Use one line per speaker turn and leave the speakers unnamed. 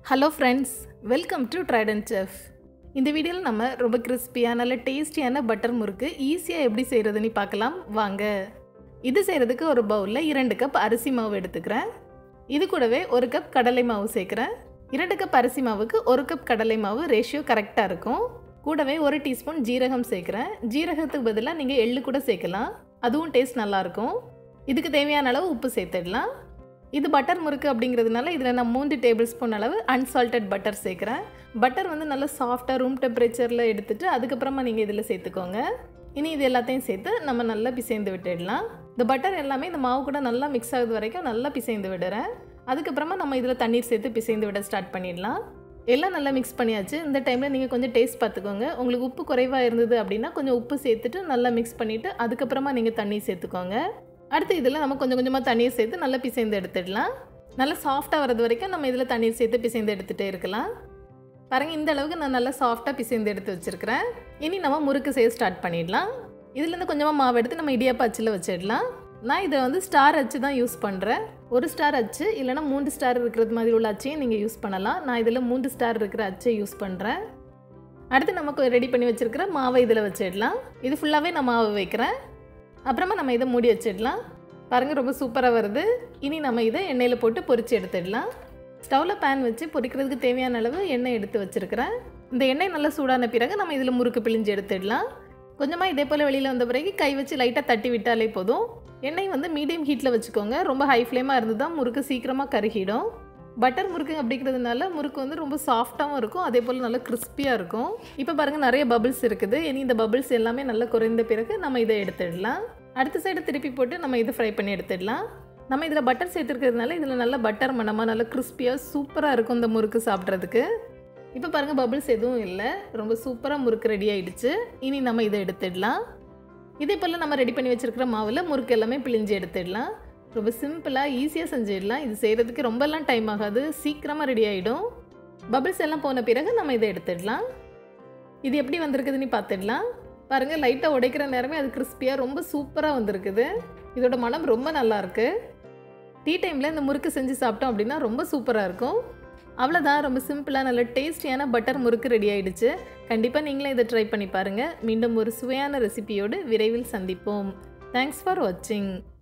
hello friends welcome to Triton chef இந்த வீடியோவில் நம்ம ரொம்ப கிறிஸ்பியாக நல்ல டேஸ்டியான பட்டர் முறுக்கு ஈஸியாக எப்படி செய்கிறதுன்னு பார்க்கலாம் வாங்க இது செய்கிறதுக்கு ஒரு பவுலில் இரண்டு கப் அரிசி மாவு எடுத்துக்கிறேன் இது கூடவே ஒரு கப் கடலை மாவு சேர்க்குறேன் இரண்டு கப் அரிசி மாவுக்கு ஒரு கப் கடலை மாவு ரேஷியோ கரெக்டாக இருக்கும் கூடவே ஒரு டீஸ்பூன் ஜீரகம் சேர்க்குறேன் ஜீரகத்துக்கு பதிலாக நீங்கள் எள்ளு கூட சேர்க்கலாம் அதுவும் டேஸ்ட் நல்லாயிருக்கும் இதுக்கு தேவையான அளவு உப்பு சேர்த்துடலாம் இது பட்டர் முறுக்கு அப்படிங்கிறதுனால இதில் நான் மூன்று டேபிள் ஸ்பூன் அளவு அன்சால்டட் பட்டர் சேர்க்குறேன் பட்டர் வந்து நல்லா சாஃப்டாக ரூம் டெம்பரேச்சரில் எடுத்துகிட்டு அதுக்கப்புறமா நீங்கள் இதில் சேர்த்துக்கோங்க இனி இது எல்லாத்தையும் சேர்த்து நம்ம நல்லா பிசைந்து விட்டுடலாம் இந்த பட்டர் எல்லாமே இந்த மாவு கூட நல்லா மிக்ஸ் ஆகுது வரைக்கும் நல்லா பிசைந்து விடுறேன் அதுக்கப்புறமா நம்ம இதில் தண்ணீர் சேர்த்து பிசைந்து விட ஸ்டார்ட் பண்ணிடலாம் எல்லாம் நல்லா மிக்ஸ் பண்ணியாச்சு இந்த டைமில் நீங்கள் கொஞ்சம் டேஸ்ட் பார்த்துக்கோங்க உங்களுக்கு உப்பு குறைவாக இருந்தது அப்படின்னா கொஞ்சம் உப்பு சேர்த்துட்டு நல்லா மிக்ஸ் பண்ணிவிட்டு அதுக்கப்புறமா நீங்கள் தண்ணி சேர்த்துக்கோங்க அடுத்து இதில் நம்ம கொஞ்சம் கொஞ்சமாக தண்ணீர் சேர்த்து நல்லா பிசைந்து எடுத்துடலாம் நல்லா சாஃப்டாக வரது வரைக்கும் நம்ம இதில் தண்ணீர் சேர்த்து பிசைந்து எடுத்துகிட்டே இருக்கலாம் பாருங்கள் இந்த அளவுக்கு நான் நல்லா சாஃப்டாக பிசைந்து எடுத்து வச்சுருக்கிறேன் இனி நம்ம முறுக்கு செய்ய ஸ்டார்ட் பண்ணிடலாம் இதுலேருந்து கொஞ்சமாக மாவு எடுத்து நம்ம இடியாப்ப அச்சில் வச்சிடலாம் நான் இதை வந்து ஸ்டார் அச்சு தான் யூஸ் பண்ணுறேன் ஒரு ஸ்டார் அச்சு இல்லைனா மூன்று ஸ்டார் இருக்கிறது மாதிரி உள்ள அச்சையும் நீங்கள் யூஸ் பண்ணலாம் நான் இதில் மூன்று ஸ்டார் இருக்கிற அச்சை யூஸ் பண்ணுறேன் அடுத்து நமக்கு ரெடி பண்ணி வச்சுருக்கிற மாவை இதில் வச்சிடலாம் இது ஃபுல்லாகவே நான் மாவு வைக்கிறேன் அப்புறமா நம்ம இதை மூடி வச்சிடலாம் பாருங்கள் ரொம்ப சூப்பராக வருது இனி நம்ம இதை எண்ணெயில் போட்டு பொரித்து எடுத்துடலாம் ஸ்டவ்வில் பேன் வச்சு பொரிக்கிறதுக்கு தேவையான அளவு எண்ணெய் எடுத்து வச்சுருக்கிறேன் இந்த எண்ணெய் நல்லா சூடான பிறகு நம்ம இதில் முறுக்கு பிழிஞ்சு எடுத்துடலாம் கொஞ்சமாக இதே போல் வெளியில் வந்த பிறகு கை வச்சு லைட்டாக தட்டி விட்டாலே போதும் எண்ணெய் வந்து மீடியம் ஹீட்டில் வச்சுக்கோங்க ரொம்ப ஹை ஃப்ளேமாக இருந்து தான் முறுக்கு சீக்கிரமாக கருகிடும் பட்டர் முறுக்கு அப்படிங்கிறதுனால முறுக்கு வந்து ரொம்ப சாஃப்டாகவும் இருக்கும் அதே போல் நல்லா கிறிஸ்பியாக இருக்கும் இப்போ பாருங்கள் நிறைய பபிள்ஸ் இருக்குது இனி இந்த பபிள்ஸ் எல்லாமே நல்லா குறைந்த பிறகு நம்ம இதை எடுத்துடலாம் அடுத்த சைடு திருப்பி போட்டு நம்ம இதை ஃப்ரை பண்ணி எடுத்துடலாம் நம்ம இதில் பட்டர் சேர்த்துருக்கிறதுனால இதில் நல்லா பட்டர் மணமாக நல்லா கிறிஸ்பியாக சூப்பராக இருக்கும் இந்த முறுக்கு சாப்பிட்றதுக்கு இப்போ பாருங்கள் பபிள்ஸ் எதுவும் இல்லை ரொம்ப சூப்பராக முறுக்கு ரெடி ஆகிடுச்சு இனி நம்ம இதை எடுத்துடலாம் இதே போல் நம்ம ரெடி பண்ணி வச்சுருக்கிற மாவில் முறுக்கு எல்லாமே பிழிஞ்சு எடுத்துடலாம் ரொம்ப சிம்பிளாக ஈஸியாக செஞ்சிடலாம் இது செய்கிறதுக்கு ரொம்பலாம் டைம் ஆகாது சீக்கிரமாக ரெடி ஆகிடும் பபிள்ஸ் எல்லாம் போன பிறகு நம்ம இதை எடுத்துடலாம் இது எப்படி வந்திருக்குதுன்னு பார்த்துடலாம் பாருங்கள் லைட்டாக உடைக்கிற நேரமே அது கிறிஸ்பியாக ரொம்ப சூப்பராக வந்திருக்குது இதோட மனம் ரொம்ப நல்லாயிருக்கு டீ டைமில் இந்த முறுக்கு செஞ்சு சாப்பிட்டோம் அப்படின்னா ரொம்ப சூப்பராக இருக்கும் அவ்வளோதான் ரொம்ப சிம்பிளாக நல்ல டேஸ்டியான பட்டர் முறுக்கு ரெடி ஆயிடுச்சு கண்டிப்பாக நீங்களும் இதை ட்ரை பண்ணி பாருங்கள் மீண்டும் ஒரு சுவையான ரெசிபியோடு விரைவில் சந்திப்போம் தேங்க்ஸ் ஃபார் வாட்சிங்